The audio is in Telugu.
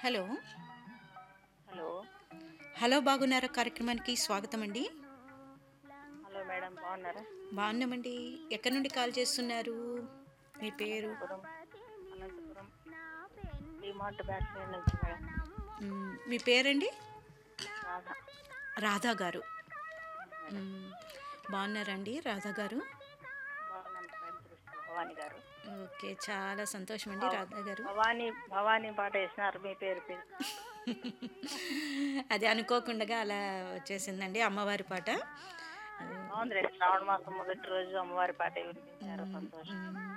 హలో హలో హలో బాగున్నారా కార్యక్రమానికి స్వాగతం అండి హలో మేడం బాగున్నారా బాగున్నామండి ఎక్కడి నుండి కాల్ చేస్తున్నారు మీ పేరు అనంతపురం అనంతపురం డిమార్ట్ బ్యాటరీ నుంచి మేడం మ్, మీ పేరండి రాధా రాధా గారు మ్, బాగున్నారండి రాధా గారు బాగున్నాను మేడం తెలుసు భవానీ గారు ఓకే చాలా సంతోషం అండి రాధా గారు భవానీ భవానీ పాట వేసినారు మీ పేరు పేరు అది అనుకోకుండా అలా వచ్చేసిందండి అమ్మవారి పాట బాగుంది రేపు శ్రావణ మాసం మొదటి రోజు అమ్మవారి పాట వినిపించారు సంతోషం మ్,